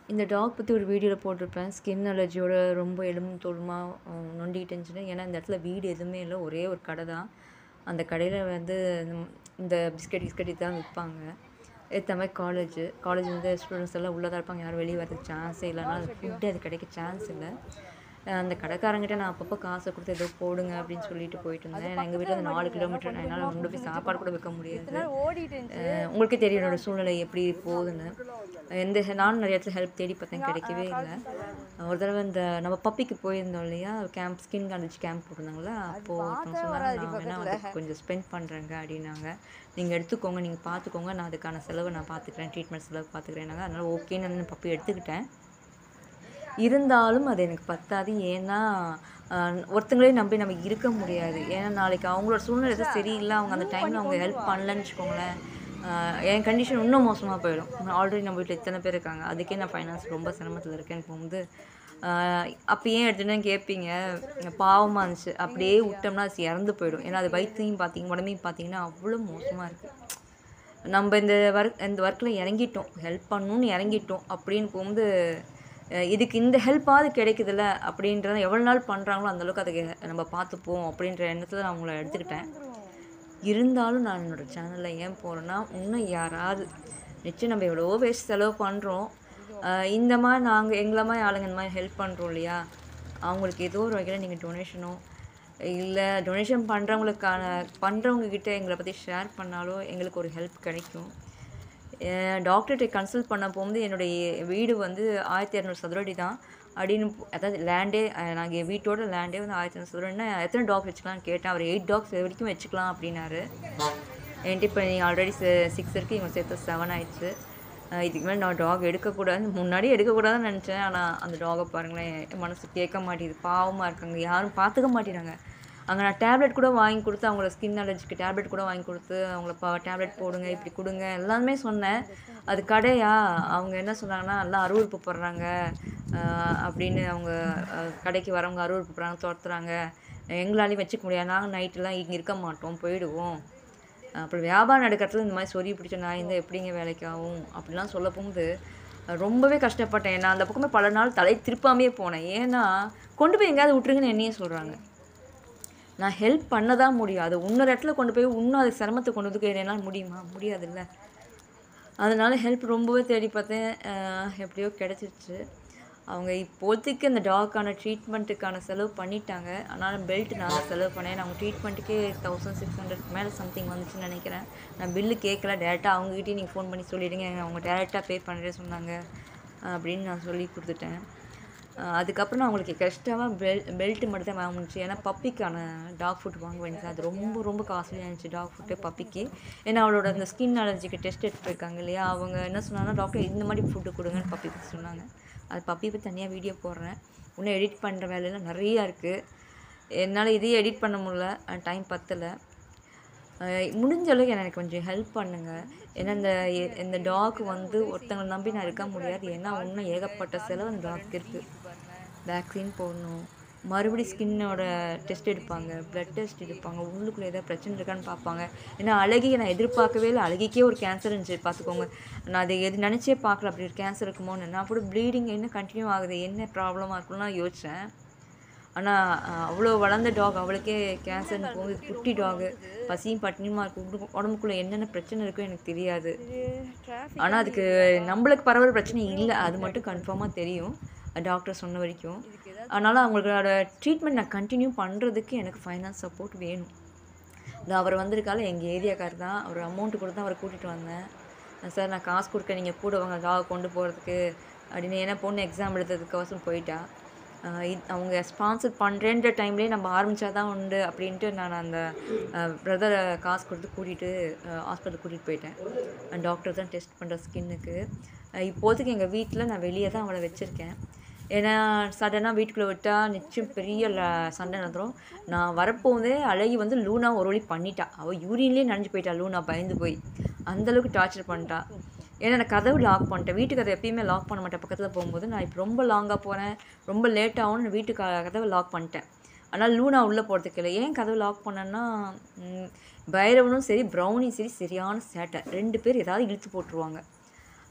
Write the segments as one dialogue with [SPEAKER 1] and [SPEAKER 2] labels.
[SPEAKER 1] இந்த டாக் பற்றி ஒரு வீடியோவில் போட்டிருப்பேன் ஸ்கின் அலர்ஜியோட ரொம்ப எலும்பும் தோலுமா அஹ், நொண்டிட்டு இருந்துச்சுன்னு ஏன்னா இந்த இடத்துல வீடு எதுவுமே இல்லை ஒரே ஒரு கடை தான் அந்த கடையில் வந்து இந்த- இந்த பிஸ்கட் கிஸ்கட் இதுதான் விற்பாங்க ஏற்ற மாதிரி காலேஜ் காலேஜ் வந்து ஸ்டூடெண்ட்ஸ் எல்லாம் உள்ளே தான் இருப்பாங்க யாரும் வெளியே வரதுக்கு சான்ஸே இல்லைனா அது ஃபுட்டு அது கிடைக்க சான்ஸ் இல்லை அஹ் அந்த கடைக்காரங்கிட்ட நான் அப்பப்போ காசை கொடுத்து ஏதோ போடுங்க அப்படின்னு சொல்லிட்டு போயிட்டு இருந்தேன் ஏன்னா எங்கள் வீட்டில் வந்து நாலு கிலோமீட்டர் என்னால் கொண்டு போய் சாப்பாடு கூட வைக்க முடியாது
[SPEAKER 2] ஓடிட்டு இருந்துச்சு
[SPEAKER 1] அஹ் உங்களுக்கே தெரியும் என்னோட சூழ்நிலை எப்படி போகுதுன்னு எந்த நானும் நிறைய இடத்துல ஹெல்ப் தேடி பார்த்தேன் கிடைக்கவே இல்லை ஒரு தடவை இந்த நம்ம பப்பிக்கு போயிருந்தோம் இல்லையா கேம்ப் ஸ்கின் அலர்ஜி கேம்ப் போட்டிருந்தாங்களா அப்போது ஒருத்தவங்க சொன்னாங்க நான் வேணா வந்து கொஞ்சம் ஸ்பெண்ட் பண்ணுறேங்க அப்படின்னாங்க நீங்கள் எடுத்துக்கோங்க நீங்கள் பார்த்துக்கோங்க நான் அதுக்கான செலவை நான் பார்த்துக்கிறேன் ட்ரீட்மெண்ட் செலவு பார்த்துக்கிறேன்னாங்க அதனால் ஓகேன்னு நான் பப்பி எடுத்துக்கிட்டேன் இருந்தாலும் அது எனக்கு பத்தாது ஏன்னா ஆஹ், ஒருத்தங்களே நம்பி நம்ம இருக்க முடியாது ஏன்னா நாளைக்கு அவங்களோட சூழ்நிலை எதுவும் சரியில்லை அவங்க அந்த டைமில் அவங்க ஹெல்ப் பண்ணலன்னு வச்சுக்கோங்களேன் ஆஹ், என் கண்டிஷன் இன்னும் மோசமாக போயிடும் ஆல்ரெடி நம்ம வீட்டில் இத்தனை பேர் இருக்காங்க அதுக்கே நான் ஃபைனான்ஸ் ரொம்ப சிரமத்தில் இருக்கேன் போகும்போது அப்போ ஏன் எடுத்துன்னு கேட்பீங்க பாவமாக இருந்துச்சு அப்படியே விட்டோம்னா அது இறந்து போயிடும் ஏன்னா அது வயிற்றையும் பார்த்தீங்க உடம்பையும் பார்த்தீங்கன்னா அவ்வளோ மோசமாக இருக்குது நம்ம இந்த ஒர்க் இந்த ஒர்க்கில் இறங்கிட்டோம் ஹெல்ப் பண்ணணும்னு இறங்கிட்டோம் அப்படின்னு போகும்போது அஹ் இதுக்கு இந்த ஹெல்ப்பாவது கிடைக்குதுல்ல அப்படின்றத எவ்வளோ நாள் பண்ணுறாங்களோ அந்தளவுக்கு அதுக்கு நம்ம பார்த்துப்போம் அப்படின்ற எண்ணத்தில் நான் அவங்கள எடுத்துக்கிட்டேன் இருந்தாலும் நான் என்னோட சேனலில் ஏன் போகிறேன்னா இன்னும் யாராவது நிச்சயம் நம்ம எவ்வளவோ வேஸ்ட் செலவு பண்ணுறோம் இந்த மாதிரி நாங்கள் எங்களை மாதிரி ஆளுங்க இந்த மாதிரி ஹெல்ப் பண்ணுறோம் இல்லையா அவங்களுக்கு ஏதோ ஒரு வகையில் நீங்கள் டொனேஷனோ இல்லை டொனேஷன் பண்ணுறவங்களுக்கான பண்ணுறவங்க கிட்ட எங்களை பற்றி ஷேர் பண்ணாலோ எங்களுக்கு ஒரு ஹெல்ப் கிடைக்கும் டாக்டர்கிட்ட கன்சல்ட் பண்ண போகும்போது என்னுடைய வீடு வந்து ஆயிரத்தி இரநூறு சதுரடி தான் அப்படின்னு போ- அதாவது லேண்டே நாங்கள் வீட்டோட லேண்டே வந்து ஆயிரத்தி இரநூறு சதுரடினா எத்தனை டாக் வச்சுக்கலாம்னு கேட்டேன் அவர் எயிட் டாக்ஸ் வரைக்கும் வச்சுக்கலாம் அப்படின்னாரு என்கிட்ட இப்போ நீங்கள் ஆல்ரெடி சிக்ஸ் இருக்குது இவங்க சேர்த்து செவன் ஆயிடுச்சு அஹ் இதுக்கு மேலே நான் டாக் எடுக்கக்கூடாது முன்னாடி எடுக்கக்கூடாதுன்னு நினச்சேன் ஆனால் அந்த டாகை பாருங்களேன் என் மனசு கேட்க மாட்டேங்குது பாவமாக இருக்காங்க யாரும் பார்த்துக்க மாட்டேறாங்க அங்கே நான் டேப்லெட் கூட வாங்கி கொடுத்து அவங்கள ஸ்கின் அலர்ஜிக்கு டேப்லெட் கூட வாங்கி கொடுத்து அவங்கள பா டேப்லெட் போடுங்க இப்படி கொடுங்க எல்லாமே சொன்னேன் அது கடையா அவங்க என்ன சொன்னாங்கன்னா எல்லாம் அருவருப்பு போடுறாங்க ஆஹ் அப்படின்னு அவங்க ஆஹ் கடைக்கு வரவங்க அருவருப்பு போடுறாங்க துரத்துறாங்க எங்களாலையும் வச்சுக்க முடியாது நாங்கள் நைட்டெல்லாம் இங்கே இருக்க மாட்டோம் போயிடுவோம் அப்புறம் வியாபாரம் நடக்கிறதுல இந்த மாதிரி சொறி பிடிச்ச நாய் இருந்தால் எப்படிங்க வேலைக்கு ஆகும் அப்படிலாம் சொல்ல போகும்போது அஹ் ரொம்பவே கஷ்டப்பட்டேன் நான் அந்த பக்கமே பல நாள் தலை திருப்பாமே போனேன் ஏன்னா கொண்டு போய் எங்கேயாவது விட்டுருங்கன்னு என்னையே சொல்கிறாங்க நான் ஹெல்ப் பண்ண தான் முடியும் அது இன்னொரு இடத்துல கொண்டு போய் இன்னும் அது சிரமத்தை கொண்டு வந்து என்னால் முடியுமா முடியாதுல்ல அதனால ஹெல்ப் ரொம்பவே தேடி பார்த்தேன் அஹ் எப்படியோ கிடச்சிருச்சு அவங்க இப்போதைக்கு அந்த டாக்கான ட்ரீட்மெண்ட்டுக்கான செலவு பண்ணிட்டாங்க ஆனால் பெல்ட் நான் தான் செலவு பண்ணேன் அவங்க ட்ரீட்மெண்ட்டுக்கே தௌசண்ட் சிக்ஸ் ஹண்ட்ரட் மேலே சம்திங் வந்துச்சுன்னு நினைக்கிறேன் நான் பில்லு கேட்கல டேரெக்டாக அவங்ககிட்டயே நீங்கள் ஃபோன் பண்ணி சொல்லிடுங்க அவங்க டேரெக்டாக பே பண்ணுறேன் சொன்னாங்க அப்படின்னு நான் சொல்லி கொடுத்துட்டேன் அஹ் அதுக்கப்புறம் நான் அவங்களுக்கு எக்ஸ்ட்ராவாக பெல் பெல்ட் மட்டும் தான் வாங்க முடிச்சு ஏன்னா பப்பிக்கான டாக் ஃபுட் வாங்க வேண்டியது அது ரொம்ப ரொம்ப காஸ்ட்லியாக இருந்துச்சு டாக் ஃபுட்டு பப்பிக்கு ஏன்னா அவளோட அந்த ஸ்கின் அலர்ஜிக்கு டெஸ்ட் எடுத்து போயிருக்காங்க இல்லையா அவங்க என்ன சொன்னாங்கன்னா டாக்டர் இந்த மாதிரி ஃபுட்டு கொடுங்கன்னு பப்பி பற்றி சொன்னாங்க அது பப்பி பற்றி தனியாக வீடியோ போடுறேன் இன்னும் எடிட் பண்ணுற வேலையெல்லாம் நிறையா இருக்குது என்னால் இதையும் எடிட் பண்ண முடியல டைம் பத்தலை அஹ் முடிஞ்ச அளவுக்கு எனக்கு கொஞ்சம் ஹெல்ப் பண்ணுங்கள் ஏன்னா இந்த எ- இந்த டாக் வந்து ஒருத்தங்களை நம்பி நான் இருக்க முடியாது ஏன்னா இன்னும் ஏகப்பட்ட செலவு அந்த டாக் இருக்குது வேக்சின் போடணும் மறுபடி ஸ்கின்னோட டெஸ்ட் எடுப்பாங்க ப்ளட் டெஸ்ட் எடுப்பாங்க உள்ளுக்குள்ளே ஏதாவது பிரச்சனை இருக்கான்னு பார்ப்பாங்க ஏன்னா அழகியை நான் எதிர்பார்க்கவே இல்லை அழகிக்கே ஒரு கேன்சர் இருந்துச்சு பார்த்துக்கோங்க நான் அதை எது நினச்சே பார்க்கல அப்படி ஒரு கேன்சர் இருக்குமோன்னு நான் கூட ப்ளீடிங் என்ன கண்டினியூ ஆகுது என்ன ப்ராப்ளமாக இருக்கும்லாம் யோசித்தேன் ஆனால் அவ்வளோ வளர்ந்த டாக் அவளுக்கே கேன்சர்னு போகுது குட்டி டாகு பசியும் பட்டினியுமா இருக்கும் உடம்பு- உடம்புக்குள்ள என்னென்ன பிரச்சனை இருக்கோ எனக்கு தெரியாது
[SPEAKER 2] டிராஃபிக்
[SPEAKER 1] ஆனால் அதுக்கு நம்மளுக்கு பரவல் பிரச்சனை இல்லை அது மட்டும் கன்ஃபார்மாக தெரியும் டாக்டர் சொன்ன வரைக்கும் அதனால் அவங்களோட ட்ரீட்மெண்ட் நான் கண்டினியூ பண்ணுறதுக்கு எனக்கு ஃபைனான்ஸ் சப்போர்ட் வேணும் இந்த அவர் வந்திருக்கால எங்கள் ஏரியாக்கார் தான் அவர் அமௌண்ட்டு கொடுத்து தான் அவரை கூட்டிகிட்டு வந்தேன் சார் நான் காசு கொடுக்க நீங்கள் கூட வாங்க டாக் கொண்டு போகிறதுக்கு அப்படின்னு ஏன்னா பொண்ணு எக்ஸாம் எழுதுறதுக்கோசம் போயிட்டா ஆஹ் இது- அவங்க ஸ்பான்சர் பண்ணுறேன்ற டைம்லேயே நம்ம ஆரம்பித்தா தான் உண்டு அப்படின்ட்டு நான் அந்த பிரதரை காசு கொடுத்து கூட்டிகிட்டு ஹாஸ்பிட்டல் கூட்டிகிட்டு போயிட்டேன் டாக்டர் தான் டெஸ்ட் பண்ணுற ஸ்கின்னுக்கு இப்போதைக்கு எங்கள் வீட்டில் நான் வெளியே தான் அவளை வச்சுருக்கேன் ஏன்னா சடனாக வீட்டுக்குள்ளே விட்டால் நிச்சயம் பெரிய ல- சண்டை நடந்துரும் நான் வரப்போதே அழகி வந்து லூனா ஒரு வழி பண்ணிட்டா அவள் யூரின்லேயே நனைஞ்சு போயிட்டா லூனா பயந்து போய் அந்தளவுக்கு டார்ச்சர் பண்ணிட்டா ஏன்னா நான் கதவு லாக் பண்ணிட்டேன் வீட்டு கதவை எப்பயுமே லாக் பண்ண மாட்டேன் பக்கத்தில் போகும்போது நான் இப்போ ரொம்ப லாங்காக போகிறேன் ரொம்ப லேட் ஆகும்னு நான் வீட்டு க- கதவை லாக் பண்ணிட்டேன் ஆனால் லூனா உள்ளே போகிறதுக்கு இல்லை ஏன் கதவு லாக் பண்ணேன்னா ம், பைரவனும் சரி ப்ரௌனியும் சரி சரியான சேட்டை ரெண்டு பேர் ஏதாவது இழுத்து போட்டுருவாங்க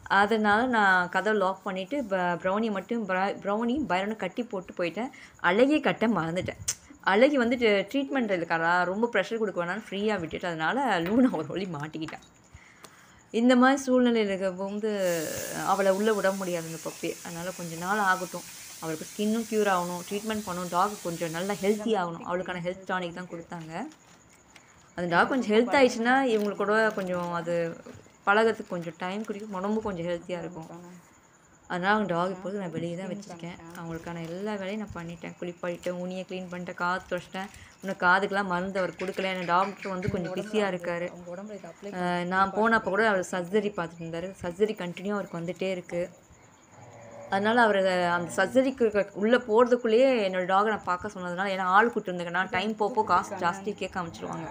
[SPEAKER 1] அதனால நான் கதவை லாக் பண்ணிவிட்டு ப்ரௌனி மட்டும் ப்ரௌனி பைரனும் கட்டி போட்டு போயிட்டேன் அழகி கட்ட மறந்துட்டேன் அழகி வந்துட்டு ட்ரீட்மெண்ட் இருக்காரா ரொம்ப ப்ரெஷர் கொடுக்க வேணாம்னு ஃப்ரீயாக விட்டுட்டு அதனால லூனா ஒரு வழி மாட்டிக்கிட்டேன் இந்த மாதிரி சூழ்நிலையில் இருக்கும்போது அவளை உள்ளே விட முடியாது அந்த பப்பி அதனால் கொஞ்ச நாள் ஆகட்டும் அவளுக்கு ஸ்கின்னும் க்யூர் ஆகணும் ட்ரீட்மெண்ட் பண்ணணும் டாக் கொஞ்சம் நல்லா ஹெல்த்தி ஆகணும் அவளுக்கான ஹெல்த் டானிக் தான் கொடுத்தாங்க அந்த டாக் கொஞ்சம் ஹெல்த் ஆயிடுச்சுன்னா இவங்களுக்கு கூட கொஞ்சம் அது பழகிறதுக்கு கொஞ்சம் டைம் குடிக்கும் உடம்பு கொஞ்சம் ஹெல்த்தியாக இருக்கும் அதனால் அவங்க டாக் இப்போது நான் வெளியே தான் வச்சுருக்கேன் அவங்களுக்கான எல்லா வேலையும் நான் பண்ணிட்டேன் குளிப்பாட்டிட்டேன் உனியை க்ளீன் பண்ணிட்டேன் காது துடைச்சிட்டேன் இன்னும் காதுக்கெலாம் மருந்து அவர் கொடுக்கல ஏன்னா டாக்டர் வந்து கொஞ்சம் பிஸியாக இருக்கார் நான் போனப்போ கூட அவர் சர்ஜரி பார்த்துட்டு இருந்தார் சர்ஜரி கண்டினியூ அவருக்கு வந்துகிட்டே இருக்குது அதனால் அவர் அந்த சர்ஜரிக்கு உள்ளே போகிறதுக்குள்ளேயே என்னோட டாகை நான் பார்க்க சொன்னதுனால ஏன்னா ஆள் கூட்டு இருந்தேன் நான் டைம் போப்போ காசு ஜாஸ்தி கேட்க அமைச்சிருவாங்க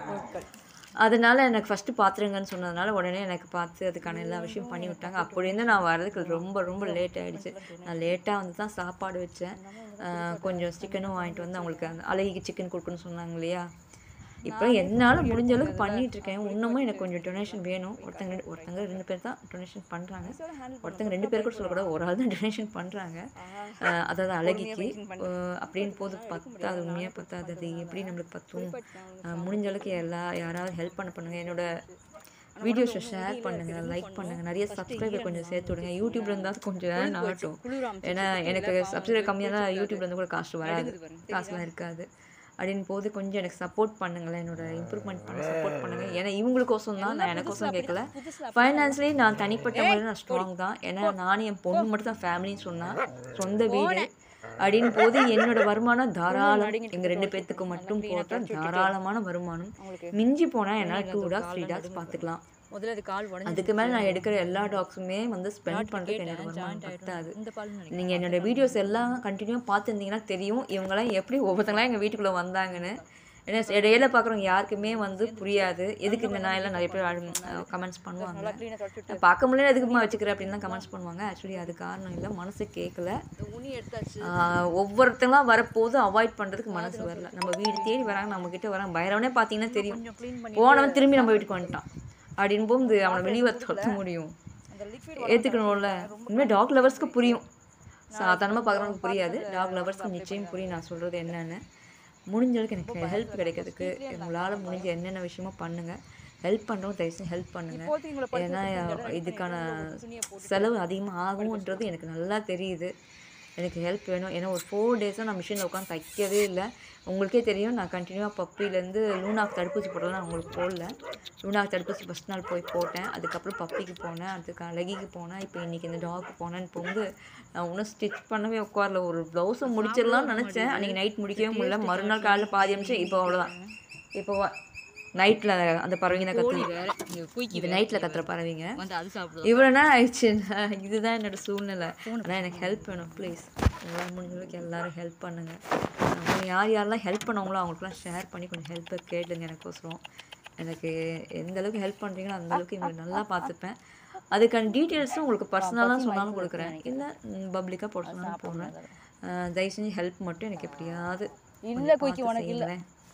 [SPEAKER 1] அதனால் எனக்கு ஃபஸ்ட்டு பார்த்துருங்கன்னு சொன்னதுனால உடனே எனக்கு பார்த்து அதுக்கான எல்லா விஷயம் பண்ணி விட்டாங்க அப்படிருந்து நான் வர்றதுக்கு ரொம்ப ரொம்ப லேட் ஆகிடுச்சு நான் லேட்டாக வந்து தான் சாப்பாடு வச்சேன் ஆஹ் கொஞ்சம் சிக்கனும் வாங்கிட்டு வந்து அவங்களுக்கு அந்த அழகிக்கு சிக்கன் கொடுக்கணும்னு சொன்னாங்க இல்லையா இப்போ என்னால் முடிஞ்ச அளவுக்கு பண்ணிட்டு இருக்கேன் இன்னமும் எனக்கு கொஞ்சம் டொனேஷன் வேணும் ஒருத்தங்க ரெண்டு- ஒருத்தங்க ரெண்டு பேர் தான் டொனேஷன் பண்ணுறாங்க ஒருத்தங்க ரெண்டு பேர் கூட சொல்லக்கூடாது ஒரு ஆள் தான் டொனேஷன் பண்ணுறாங்க அதாவது அழகிக்கு அஹ் அப்படின்னு போது பத்தாது உண்மையாக பத்தாது அது எப்படி நம்மளுக்கு பத்தும் அஹ் முடிஞ்ச அளவுக்கு எல்லா யாராவது ஹெல்ப் பண்ண பண்ணுங்க என்னோட வீடியோஸை ஷேர் பண்ணுங்க லைக் பண்ணுங்க நிறைய சப்ஸ்கிரைபர் கொஞ்சம் சேர்த்து விடுங்க யூடியூப்ல இருந்தால் கொஞ்சம் நேரம் ஆகட்டும் ஏன்னா எனக்கு சப்ஸ்கிரைபர் கம்மியாக தான் யூடியூப்ல இருந்து கூட காசு வராது காசுலாம் இருக்காது அப்படின்னு போது கொஞ்சம் எனக்கு சப்போர்ட் பண்ணுங்களேன் என்னோட இம்ப்ரூவ்மெண்ட் பண்ண சப்போர்ட் பண்ணுங்க ஏன்னா இவங்களுக்கோசம் தான் நான் எனக்கோசம் கேட்கல ஃபைனான்ஸ்லேயே நான் தனிப்பட்ட முறையில் நான் ஸ்ட்ராங் தான் ஏன்னா நானும் என் பொண்ணு மட்டும் தான் ஃபேமிலின்னு சொன்னா சொந்த வீடு அப்படின்னு போது என்னோட வருமானம் தாராளம் எங்கள் ரெண்டு பேர்த்துக்கு மட்டும் போட்டால் தாராளமான வருமானம் மிஞ்சி போனால் என்னால் டூ டாக்ஸ் த்ரீ டாக்ஸ் பார்த்துக்கலாம்
[SPEAKER 2] முதல்ல அது கால் உடஞ்சி
[SPEAKER 1] அதுக்கு மேலே நான் எடுக்கிற எல்லா டாக்ஸுமே வந்து ஸ்பெண்ட் பண்ணுறதுக்கு என்னோட வருமானம் பத்தாது
[SPEAKER 2] இந்த பால்
[SPEAKER 1] நீங்கள் என்னோட வீடியோஸ் எல்லாம் கண்டினியூ பார்த்துருந்தீங்கன்னா தெரியும் இவங்கெல்லாம் எப்படி ஒவ்வொருத்தங்களாம் எங்கள் வீட்டுக்குள்ளே வந்தாங்கன்னு ஏன்னா இடையில பார்க்குறவங்க யாருக்குமே வந்து புரியாது எதுக்கு இந்த நாயெல்லாம் நிறைய பேர் கமெண்ட்ஸ் பண்ணுவாங்க நான் பார்க்க முடியல எதுக்குமா வச்சுக்கிறேன் அப்படின்னு தான் கமெண்ட்ஸ் பண்ணுவாங்க ஆக்சுவலி அது காரணம் இல்லை மனசு கேட்கல
[SPEAKER 2] உனி எடுத்தாச்சு
[SPEAKER 1] ஆஹ் ஒவ்வொருத்தங்களாம் வரப்போது அவாய்ட் பண்ணுறதுக்கு மனசு வரல நம்ம வீடு தேடி வராங்க நம்ம கிட்ட வராங்க பைரவனே பார்த்தீங்கன்னா தெரியும்
[SPEAKER 2] க்ளீன் பண்ணி
[SPEAKER 1] போனவன் திரும்பி நம்ம வீட்டுக்கு வந்துட்டான் அப்படின்னு போது அவனை வெளியே தொட்ட முடியும்
[SPEAKER 2] அந்த லிக்விட்
[SPEAKER 1] ஏற்றுக்கணும்ல உண்மையாக டாக் லவர்ஸ்க்கு புரியும் சாதாரணமாக பார்க்குறவங்களுக்கு புரியாது டாக் லவர்ஸ்க்கு நிச்சயம் புரியும் நான் சொல்கிறது என்னன்னு முடிஞ்ச அளவுக்கு எனக்கு ஹெல்ப் கிடைக்கிறதுக்கு உங்களால் முடிஞ்ச என்னென்ன விஷயமோ பண்ணுங்கள் ஹெல்ப் பண்ணுறவங்க தயவுசெய்து ஹெல்ப் பண்ணுங்கள் ஏன்னா இதுக்கான செலவு அதிகமாக ஆகும்ன்றது எனக்கு நல்லா தெரியுது எனக்கு ஹெல்ப் வேணும் ஏன்னா ஒரு ஃபோர் டேஸாக நான் மிஷினில் உட்காந்து தைக்கவே இல்லை உங்களுக்கே தெரியும் நான் கண்டினியூவாக பப்பிலேருந்து லூனாக்கு தடுப்பூசி போடலாம் நான் உங்களுக்கு போடல லூனாக்கு தடுப்பூசி ஃபஸ்ட் நாள் போய் போட்டேன் அதுக்கப்புறம் பப்பிக்கு போனேன் அதுக்கு அழகிக்கு போனேன் இப்போ இன்றைக்கி இந்த டாக்கு போனேன்னு போகுது நான் இன்னும் ஸ்டிச் பண்ணவே உட்காரல ஒரு ப்ளவுஸை முடிச்சிடலாம்னு நினச்சேன் அன்றைக்கி நைட் முடிக்கவே முடியல மறுநாள் காலையில் பாதி அமிச்சேன் இப்போ அவ்வளோதான் இப்போ நைட்டில் அந்த பறவைங்க தான் கற்று
[SPEAKER 2] வேற இங்க குயிக்கி
[SPEAKER 1] இது நைட்டில் கத்துற பறவைங்க
[SPEAKER 2] வந்து அது சாப்பிடுவோம்
[SPEAKER 1] இவ்வளோ நேரம் ஆயிடுச்சுன்னா இதுதான் என்னோட சூழ்நிலை ஆனால் எனக்கு ஹெல்ப் வேணும் ப்ளீஸ் உங்களால் முடிஞ்ச அளவுக்கு எல்லாரும் ஹெல்ப் பண்ணுங்கள் அவங்க யார் யாரெல்லாம் ஹெல்ப் பண்ணவங்களோ அவங்களுக்குலாம் ஷேர் பண்ணி கொஞ்சம் ஹெல்ப்பை கேளுங்க எனக்கோசரம் எனக்கு எந்த அளவுக்கு ஹெல்ப் பண்ணுறீங்களோ அந்த அளவுக்கு உங்களுக்கு நல்லா பார்த்துப்பேன் அதுக்கான டீட்டெயில்ஸும் உங்களுக்கு பர்சனலாக சொன்னாலும் கொடுக்குறேன் இல்லை பப்ளிக்காக போட சொன்னாலும் போடுறேன் அஹ் தயவு செஞ்சு ஹெல்ப் மட்டும் எனக்கு எப்படியாவது
[SPEAKER 2] இல்ல குயிக்கி உனக்கு இல்ல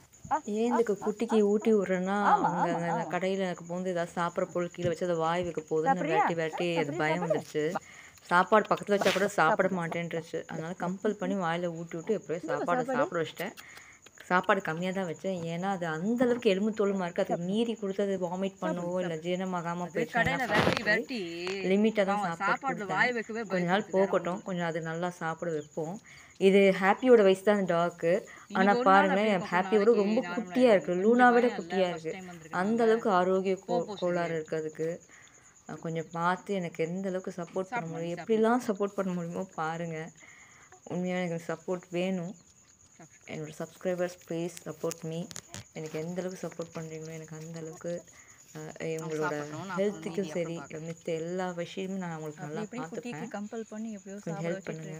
[SPEAKER 1] ஏன் இந்த குட்டிக்கு ஊட்டி விட்றேன்னா அங்கே அந்த கடையில் எனக்கு போந்து ஏதாவது சாப்பிட்ற பொருள் கீழே வச்சு அதை வாய் வைக்க போகுதுன்னு விரட்டி விரட்டி அது பயம் வந்துருச்சு சாப்பாடு பக்கத்தில் வச்சா கூட சாப்பிட மாட்டேன்ருச்சு அதனால கம்பல் பண்ணி வாயில் ஊட்டி விட்டு எப்படியோ சாப்பாடை சாப்பிட வச்சிட்டேன் சாப்பாடு கம்மியாக தான் வச்சேன் ஏன்னா அது அந்த அளவுக்கு எலும்பு தோலுமா இருக்குது அதுக்கு மீறி கொடுத்து அது வாமிட் பண்ணவோ இல்லை ஜீரணமாகாமல்
[SPEAKER 2] கடையில விரட்டி விரட்டி
[SPEAKER 1] போயிடுச்சு லிமிட்டாக தான் சாப்பாடு
[SPEAKER 2] சாப்பாட்டுல வாய் வைக்கவே
[SPEAKER 1] கொஞ்ச நாள் போகட்டும் கொஞ்சம் அது நல்லா சாப்பிட வைப்போம் இது ஹாப்பியோட வயசு தான் டாக்கு ஆனால் பாருங்களேன் ஹாப்பியோட ரொம்ப குட்டியாக இருக்குது லூனா விட குட்டியாக இருக்குது அந்த அளவுக்கு ஆரோக்கிய கோ கோளாறு இருக்குது அதுக்கு அஹ் கொஞ்சம் பார்த்து எனக்கு எந்த அளவுக்கு சப்போர்ட் பண்ண முடியும் எப்படிலாம் சப்போர்ட் பண்ண முடியுமோ பாருங்கள் உண்மையாக எனக்கு சப்போர்ட் வேணும் என்னோட சப்ஸ்கிரைபர்ஸ் ப்ளீஸ் சப்போர்ட் மீ எனக்கு எந்த அளவுக்கு சப்போர்ட் பண்ணுறீங்களோ எனக்கு அந்த அளவுக்கு அஹ், இவங்களோட ஹெல்த்துக்கும் சரி மித்த எல்லா விஷயமும் நான் அவங்களுக்கு நல்லா பார்த்துப்பேன்
[SPEAKER 2] கம்பல் பண்ணி எப்படியோ
[SPEAKER 1] கொஞ்சம் ஹெல்ப் பண்ணுங்க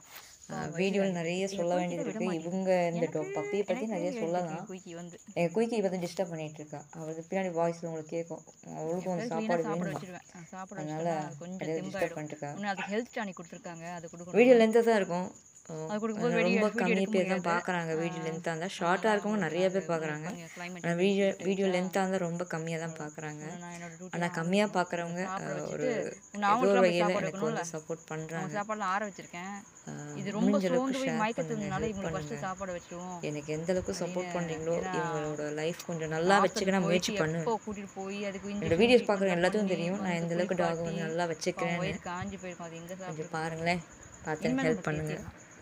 [SPEAKER 1] வீடியோவில் நிறைய சொல்ல வேண்டியது இருக்கு இவங்க இந்த பப்பியை பற்றி நிறைய சொல்லலாம்
[SPEAKER 2] குயிக்கி வந்து
[SPEAKER 1] எங்கள் குயிக்கி வந்து டிஸ்டர்ப் பண்ணிட்டு இருக்கா அவளுக்கு பின்னாடி வாய்ஸில் உங்களுக்கு கேட்கும் அவளுக்கும் வந்து சாப்பாடு
[SPEAKER 2] சாப்பிட
[SPEAKER 1] வேணுமா
[SPEAKER 2] வச்சிருவேன் ஆ, சாப்பிட
[SPEAKER 1] அதனால
[SPEAKER 2] வச்சிட்டா கொஞ்சம்
[SPEAKER 1] நிறைய டிஸ்டர்ப்
[SPEAKER 2] திம்பாயிடும்
[SPEAKER 1] பண்ணிட்டு இருக்கா
[SPEAKER 2] இன்னும் அதுக்கு ஹெல்த் டானிக் கொடுத்துருக்காங்க அது கொடுக்கணும்
[SPEAKER 1] வீடியோ லென்த்தாக தான் இருக்கும்
[SPEAKER 2] அது கொடுக்கும்போது
[SPEAKER 1] ரொம்ப
[SPEAKER 2] video
[SPEAKER 1] கம்மி
[SPEAKER 2] எடுக்க
[SPEAKER 1] பேர் தான்
[SPEAKER 2] முடியாது.
[SPEAKER 1] பார்க்குறாங்க வீடியோ லென்த்தாக இருந்தால் ஷார்ட்டாக இருக்கவங்க நிறைய பேர் பார்க்குறாங்க
[SPEAKER 2] climate
[SPEAKER 1] ஆனால் வீடியோ வீடியோ லென்த்தாக இருந்தால் ரொம்ப கம்மியாக தான் பார்க்குறாங்க
[SPEAKER 2] நான் என்னோட duty
[SPEAKER 1] ஆனால் கம்மியாக பார்க்குறவங்க ஒரு
[SPEAKER 2] உன்னை
[SPEAKER 1] ஏதோ ஒரு
[SPEAKER 2] அவங்களுக்குலாம்
[SPEAKER 1] வகையில்
[SPEAKER 2] சாப்பாடு
[SPEAKER 1] எனக்கு வந்து சப்போர்ட் பண்ணுறாங்க
[SPEAKER 2] அவங்க சாப்பாடுலாம் ஆற வச்சிருக்கேன் இது ரொம்ப
[SPEAKER 1] முடிஞ்ச அளவுக்கு
[SPEAKER 2] சோர்ந்து போய்
[SPEAKER 1] share
[SPEAKER 2] மயக்கத்துனால
[SPEAKER 1] பண்ணுங்க,
[SPEAKER 2] இவங்களுக்கு ஃபர்ஸ்ட் சாப்பாடு வச்சிருவோம்
[SPEAKER 1] எனக்கு எந்த அளவுக்கு சப்போர்ட் பண்ணுறீங்களோ இவங்களோட லைஃப் கொஞ்சம் நல்லா வச்சுக்க முயற்சி பண்ணுவேன்
[SPEAKER 2] எப்போ கூட்டிட்டு போய் அதுக்கு
[SPEAKER 1] என்னோட வீடியோஸ் பார்க்குற எல்லாத்துக்கும் தெரியும் நான் எந்த அளவுக்கு டாக் வந்து நல்லா வச்சுக்கிறேன்
[SPEAKER 2] வயிறு காஞ்சி போயிருக்கும் அது எங்க சாப்பிட்டு
[SPEAKER 1] கொஞ்சம் பாருங்களேன் பார்த்து ஹெல்ப் பண்ணுங்க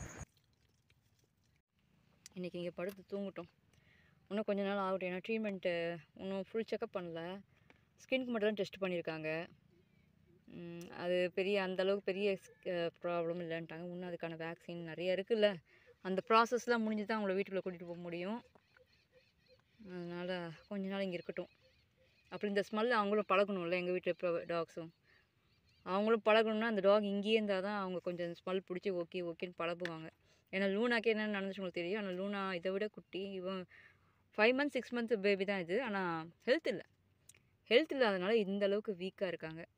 [SPEAKER 2] இன்றைக்கி இங்கே படுத்து தூங்கட்டும் இன்னும் கொஞ்ச நாள் ஆகட்டும் ஏன்னா ட்ரீட்மெண்ட்டு இன்னும் ஃபுல் செக்கப் பண்ணல ஸ்கின்க்கு மட்டும் தான் டெஸ்ட் பண்ணியிருக்காங்க ம், அது பெரிய அந்த அளவுக்கு பெரிய ப்ராப்ளம் இல்லைன்ட்டாங்க இன்னும் அதுக்கான வேக்சின் நிறைய இருக்குல்ல அந்த ப்ராசஸ்லாம் முடிஞ்சு தான் அவங்கள வீட்டுக்குள்ளே கூட்டிகிட்டு போக முடியும் அதனால் கொஞ்ச நாள் இங்கே இருக்கட்டும் அப்புறம் இந்த ஸ்மெல் அவங்களும் பழகணும்ல எங்கள் வீட்டில் இப்போ டாக்ஸும் அவங்களும் பழகணும்னா அந்த டாக் இங்கேயே இருந்தால் தான் அவங்க கொஞ்சம் ஸ்மெல் பிடிச்சி ஓகே ஓகேன்னு பழகுவாங்க ஏன்னா லூனாக்கே என்ன நடந்துச்சு உங்களுக்கு தெரியும் ஆனால் லூனா இதை விட குட்டி இவன் five months six month baby தான் இது ஆனால் ஹெல்த் இல்லை ஹெல்த் இல்லாதனால இந்த அளவுக்கு வீக்காக இருக்காங்க